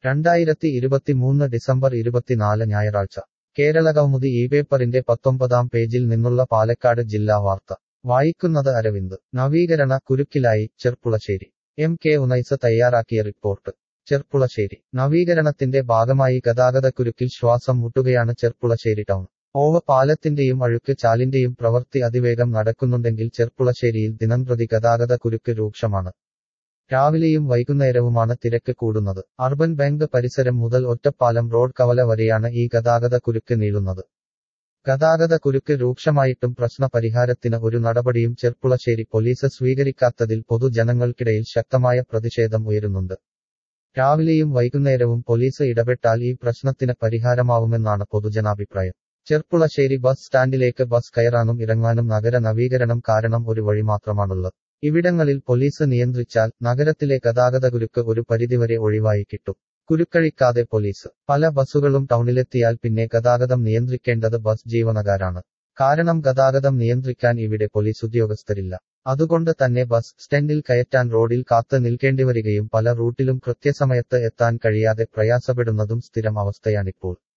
രണ്ടായിരത്തി ഇരുപത്തിമൂന്ന് ഡിസംബർ ഇരുപത്തിനാല് ഞായറാഴ്ച കേരള കൗമുദി ഈ പേപ്പറിന്റെ പത്തൊമ്പതാം പേജിൽ നിന്നുള്ള പാലക്കാട് ജില്ലാ വാർത്ത വായിക്കുന്നത് അരവിന്ദ് നവീകരണ കുരുക്കിലായി ചെർപ്പുളശ്ശേരി എം കെ ഉനൈസ് തയ്യാറാക്കിയ റിപ്പോർട്ട് ചെർപ്പുളശ്ശേരി നവീകരണത്തിന്റെ ഭാഗമായി ഗതാഗതക്കുരുക്കിൽ ശ്വാസം മുട്ടുകയാണ് ചെർപ്പുളശ്ശേരി ടൗൺ ഓവ പാലത്തിന്റെയും അഴുക്ക് ചാലിന്റെയും പ്രവൃത്തി അതിവേഗം നടക്കുന്നുണ്ടെങ്കിൽ ചെർപ്പുളശ്ശേരിയിൽ ദിനംപ്രതി ഗതാഗത കുരുക്ക് രൂക്ഷമാണ് രാവിലെയും വൈകുന്നേരവുമാണ് തിരക്ക് കൂടുന്നത് അർബൻ ബാങ്ക് പരിസരം മുതൽ ഒറ്റപ്പാലം റോഡ് കവല വരെയാണ് ഈ ഗതാഗത കുരുക്ക് നീളുന്നത് ഗതാഗത കുരുക്ക് രൂക്ഷമായിട്ടും പ്രശ്ന പരിഹാരത്തിന് ഒരു നടപടിയും ചെർപ്പുളശ്ശേരി പോലീസ് സ്വീകരിക്കാത്തതിൽ പൊതുജനങ്ങൾക്കിടയിൽ ശക്തമായ പ്രതിഷേധം ഉയരുന്നുണ്ട് രാവിലെയും വൈകുന്നേരവും പോലീസ് ഇടപെട്ടാൽ ഈ പ്രശ്നത്തിന് പരിഹാരമാവുമെന്നാണ് പൊതുജനാഭിപ്രായം ചെർപ്പുളശ്ശേരി ബസ് സ്റ്റാൻഡിലേക്ക് ബസ് കയറാനും ഇറങ്ങാനും നഗര നവീകരണം കാരണം ഒരു വഴി മാത്രമാണുള്ളത് ഇവിടങ്ങളിൽ പോലീസ് നിയന്ത്രിച്ചാൽ നഗരത്തിലെ ഗതാഗതകുരുക്ക് ഒരു പരിധിവരെ ഒഴിവായി കിട്ടും കുരുക്കഴിക്കാതെ പോലീസ് പല ബസ്സുകളും ടൗണിലെത്തിയാൽ പിന്നെ ഗതാഗതം നിയന്ത്രിക്കേണ്ടത് ബസ് ജീവനക്കാരാണ് കാരണം ഗതാഗതം നിയന്ത്രിക്കാൻ ഇവിടെ പോലീസ് ഉദ്യോഗസ്ഥരില്ല അതുകൊണ്ട് തന്നെ ബസ് സ്റ്റാൻഡിൽ കയറ്റാൻ റോഡിൽ കാത്ത് നിൽക്കേണ്ടിവരികയും പല റൂട്ടിലും കൃത്യസമയത്ത് എത്താൻ കഴിയാതെ പ്രയാസപ്പെടുന്നതും സ്ഥിരം അവസ്ഥയാണിപ്പോൾ